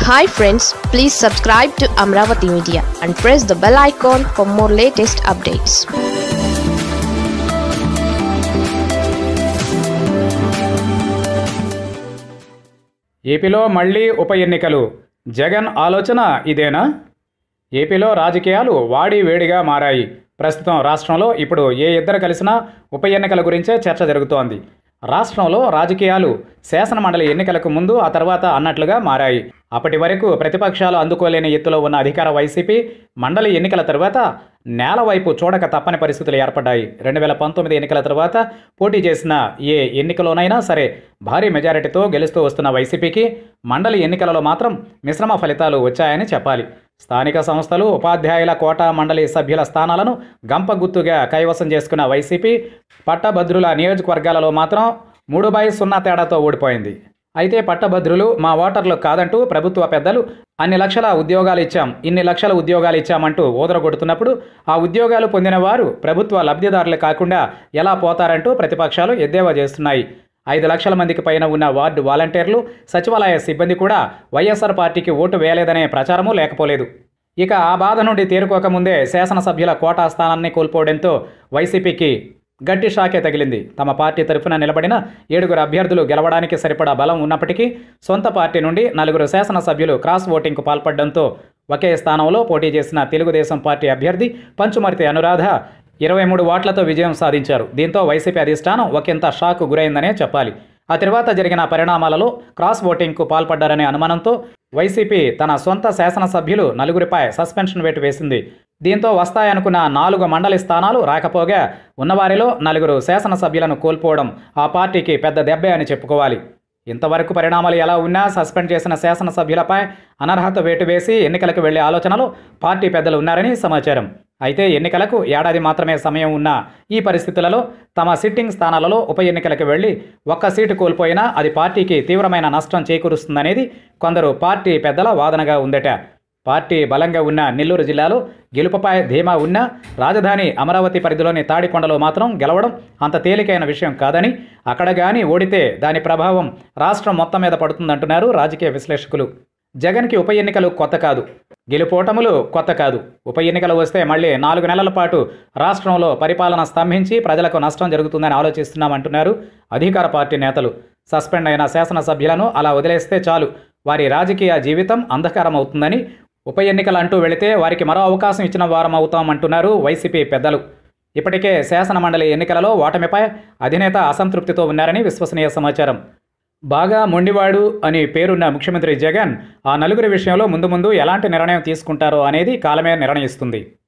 hi friends please subscribe to Amaravati media and press the bell icon for more latest updates ఏపీలో మళ్ళీ ఉప ఎన్నికలు జగన్ ఆలోచన ఇదేనా ఏపీలో రాజకీయాలు వాడి వేడిగా మారాయి ప్రస్తుతం రాష్ట్రంలో ఇప్పుడు ఏ ఇద్దరు కలిసినా ఉప ఎన్నికల గురించే చర్చ జరుగుతోంది రాష్ట్రంలో రాజకీయాలు శాసన మండలి ఎన్నికలకు ముందు ఆ తర్వాత అన్నట్లుగా మారాయి అప్పటి వరకు ప్రతిపక్షాలు అందుకోలేని ఎత్తులో ఉన్న అధికార వైసీపీ మండలి ఎన్నికల తర్వాత నేల వైపు చూడక తప్పని పరిస్థితులు ఏర్పడ్డాయి రెండు వేల పంతొమ్మిది ఎన్నికల తర్వాత పోటీ చేసిన ఏ ఎన్నికలోనైనా సరే భారీ మెజారిటీతో గెలుస్తూ వస్తున్న వైసీపీకి మండలి ఎన్నికలలో మాత్రం మిశ్రమ ఫలితాలు వచ్చాయని చెప్పాలి స్థానిక సంస్థలు ఉపాధ్యాయుల కోటా మండలి సభ్యుల స్థానాలను గంపగుత్తుగా కైవసం చేసుకున్న వైసీపీ పట్టభద్రుల నియోజకవర్గాలలో మాత్రం మూడు బై సున్నా తేడాతో ఓడిపోయింది అయితే పట్టభద్రులు మా ఓటర్లు కాదంటూ ప్రభుత్వ పెద్దలు అన్ని లక్షల ఉద్యోగాలు ఇచ్చాం ఇన్ని లక్షల ఉద్యోగాలు ఇచ్చామంటూ ఊదరగొడుతున్నప్పుడు ఆ ఉద్యోగాలు పొందిన వారు ప్రభుత్వ లబ్ధిదారులు కాకుండా ఎలా పోతారంటూ ప్రతిపక్షాలు ఎద్దేవా చేస్తున్నాయి ఐదు లక్షల మందికి పైన ఉన్న వార్డు వాలంటీర్లు సచివాలయ సిబ్బంది కూడా వైఎస్ఆర్ పార్టీకి ఓటు వేయలేదనే ప్రచారమూ లేకపోలేదు ఇక ఆ బాధ నుండి తేరుకోకముందే శాసనసభ్యుల కోటా స్థానాన్ని కోల్పోవడంతో వైసీపీకి గట్టి షాకే తగిలింది తమ పార్టీ తరఫున నిలబడిన ఏడుగురు అభ్యర్థులు గెలవడానికి సరిపడా బలం ఉన్నప్పటికీ సొంత పార్టీ నుండి నలుగురు శాసనసభ్యులు క్రాస్ ఓటింగ్కు పాల్పడడంతో ఒకే స్థానంలో పోటీ చేసిన తెలుగుదేశం పార్టీ అభ్యర్థి పంచుమర్తి అనురాధ ఇరవై మూడు ఓట్లతో విజయం సాధించారు దీంతో వైసీపీ అధిష్టానం ఒకంత షాక్ గురైందనే చెప్పాలి ఆ తర్వాత జరిగిన పరిణామాలలో క్రాస్ ఓటింగ్కు పాల్పడ్డారనే అనుమానంతో వైసీపీ తన సొంత శాసనసభ్యులు నలుగురిపై సస్పెన్షన్ వేటు వేసింది దీంతో వస్తాయనుకున్న నాలుగు మండలి స్థానాలు రాకపోగా ఉన్నవారిలో నలుగురు శాసనసభ్యులను కోల్పోవడం ఆ పార్టీకి పెద్ద దెబ్బే అని చెప్పుకోవాలి ఇంతవరకు పరిణామాలు ఎలా ఉన్నా సస్పెండ్ చేసిన శాసనసభ్యులపై అనర్హత వేటు వేసి ఎన్నికలకు వెళ్లే ఆలోచనలో పార్టీ పెద్దలు ఉన్నారని సమాచారం అయితే ఎన్నికలకు ఏడాది మాత్రమే సమయం ఉన్న ఈ పరిస్థితులలో తమ సిట్టింగ్ స్థానాలలో ఉప ఎన్నికలకు వెళ్లి ఒక్క సీటు కోల్పోయినా అది పార్టీకి తీవ్రమైన నష్టం చేకూరుస్తుందనేది కొందరు పార్టీ పెద్దల వాదనగా ఉందట పార్టీ బలంగా ఉన్న నెల్లూరు జిల్లాలో గెలుపుపై ధీమా ఉన్న రాజధాని అమరావతి పరిధిలోని తాడికొండలో మాత్రం గెలవడం అంత తేలికైన విషయం కాదని అక్కడ గాని ఓడితే దాని ప్రభావం రాష్ట్రం మొత్తం మీద పడుతుందంటున్నారు రాజకీయ విశ్లేషకులు జగన్కి ఉప ఎన్నికలు కొత్త కాదు గెలుపోటములు కొత్త కాదు ఉప ఎన్నికలు వస్తే మళ్ళీ నాలుగు నెలల పాటు రాష్ట్రంలో పరిపాలన స్తంభించి ప్రజలకు నష్టం జరుగుతుందని ఆలోచిస్తున్నామంటున్నారు అధికార పార్టీ నేతలు సస్పెండ్ అయిన శాసనసభ్యులను అలా వదిలేస్తే చాలు వారి రాజకీయ జీవితం అంధకారం అవుతుందని ఉప ఎన్నికలు అంటూ వెళితే వారికి మరో అవకాశం ఇచ్చిన వారం అవుతామంటున్నారు వైసీపీ పెద్దలు ఇప్పటికే శాసన మండలి ఎన్నికలలో ఓటమిపై అధినేత అసంతృప్తితో ఉన్నారని విశ్వసనీయ సమాచారం బాగా మొండివాడు అని పేరున్న ముఖ్యమంత్రి జగన్ ఆ నలుగురి విషయంలో ముందు ముందు ఎలాంటి నిర్ణయం తీసుకుంటారో అనేది కాలమే నిర్ణయిస్తుంది